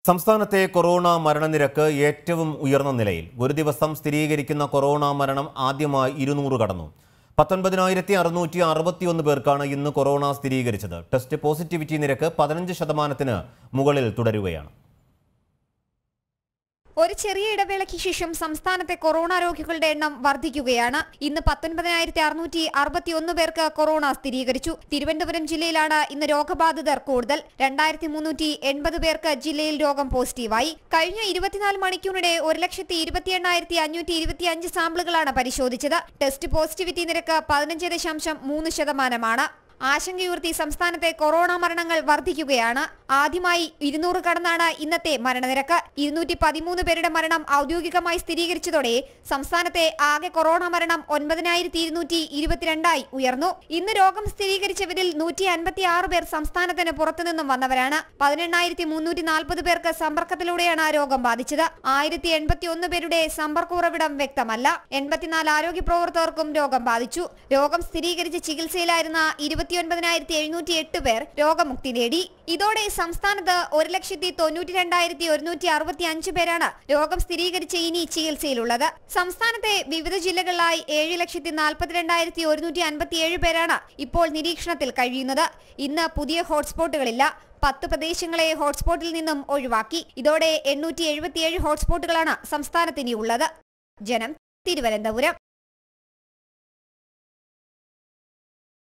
സംസ്ഥാനത്തെ കൊറോണ മരണനിരക്ക് ഏറ്റവും ഉയർന്ന നിലയിൽ ഒരു ദിവസം സ്ഥിരീകരിക്കുന്ന കൊറോണ മരണം ആദ്യമായി ഇരുന്നൂറ് കടന്നു പത്തൊൻപതിനായിരത്തി അറുന്നൂറ്റി അറുപത്തിയൊന്ന് പേർക്കാണ് ഇന്ന് കൊറോണ സ്ഥിരീകരിച്ചത് ടെസ്റ്റ് പോസിറ്റിവിറ്റി നിരക്ക് പതിനഞ്ച് ശതമാനത്തിന് മുകളിൽ തുടരുകയാണ് ഒരു ചെറിയ ഇടവേളയ്ക്ക് ശേഷം സംസ്ഥാനത്തെ കൊറോണ രോഗികളുടെ എണ്ണം വർദ്ധിക്കുകയാണ് ഇന്ന് പത്തൊൻപതിനായിരത്തി അറുന്നൂറ്റി അറുപത്തിയൊന്ന് പേർക്ക് കൊറോണ സ്ഥിരീകരിച്ചു തിരുവനന്തപുരം ജില്ലയിലാണ് ഇന്ന് രോഗബാധിതർ കൂടുതൽ രണ്ടായിരത്തി മുന്നൂറ്റി എൺപത് പേർക്ക് ജില്ലയിൽ രോഗം പോസിറ്റീവായി കഴിഞ്ഞ ഇരുപത്തിനാല് മണിക്കൂറിനിടെ ഒരു ലക്ഷത്തി ഇരുപത്തി എണ്ണായിരത്തി അഞ്ഞൂറ്റി ഇരുപത്തി അഞ്ച് സാമ്പിളുകളാണ് പരിശോധിച്ചത് ടെസ്റ്റ് പോസിറ്റിവിറ്റി നിരക്ക് പതിനഞ്ച് ദശാംശം മൂന്ന് ശതമാനമാണ് ആശങ്കയുയർത്തി സംസ്ഥാനത്തെ കൊറോണ മരണങ്ങൾ വർദ്ധിക്കുകയാണ് ആദ്യമായി ഇരുന്നൂറ് കടന്നാണ് ഇന്നത്തെ മരണനിരക്ക് ഇരുന്നൂറ്റി പതിമൂന്ന് പേരുടെ മരണം ഔദ്യോഗികമായി സ്ഥിരീകരിച്ചതോടെ സംസ്ഥാനത്തെ ആകെ കൊറോണ മരണം ഒൻപതിനായിരത്തി ഇരുന്നൂറ്റി ഇരുപത്തിരണ്ടായി ഉയർന്നു ഇന്ന് രോഗം സ്ഥിരീകരിച്ചവരിൽ നൂറ്റി അൻപത്തി ആറ് പേർ സംസ്ഥാനത്തിന് പുറത്തുനിന്നും വന്നവരാണ് പതിനെണ്ണായിരത്തി മുന്നൂറ്റി നാൽപ്പത് പേർക്ക് സമ്പർക്കത്തിലൂടെയാണ് രോഗം ബാധിച്ചത് ആയിരത്തി എൺപത്തി ഒന്ന് പേരുടെ സമ്പർക്ക ഉറവിടം വ്യക്തമല്ല എൺപത്തിനാല് ആരോഗ്യ പ്രവർത്തകർക്കും രോഗം ബാധിച്ചു രോഗം സ്ഥിരീകരിച്ച് ചികിത്സയിലായിരുന്ന ഇരുപത്തിയൊൻപതിനായിരത്തി എഴുന്നൂറ്റി എട്ട് പേർ രോഗമുക്തി നേടി ഇതോടെ സംസ്ഥാനത്ത് ഒരു ലക്ഷത്തി തൊണ്ണൂറ്റി രണ്ടായിരത്തി ഒരുന്നൂറ്റി അറുപത്തി അഞ്ച് പേരാണ് രോഗം സ്ഥിരീകരിച്ച് ഇനി ചികിത്സയിലുള്ളത് സംസ്ഥാനത്തെ വിവിധ ജില്ലകളിലായി ഏഴ് ലക്ഷത്തി നാൽപ്പത്തിരണ്ടായിരത്തി ഒരുന്നൂറ്റി അൻപത്തിയേഴ് പേരാണ് ഇപ്പോൾ നിരീക്ഷണത്തിൽ കഴിയുന്നത് ഇന്ന് പുതിയ ഹോട്ട്സ്പോട്ടുകളില്ല പത്ത് പ്രദേശങ്ങളെ ഹോട്ട്സ്പോട്ടിൽ നിന്നും ഒഴിവാക്കി ഇതോടെ എണ്ണൂറ്റി എഴുപത്തിയേഴ് ഹോട്ട്സ്പോട്ടുകളാണ് സംസ്ഥാനത്തിന് ഉള്ളത് ജനം തിരുവനന്തപുരം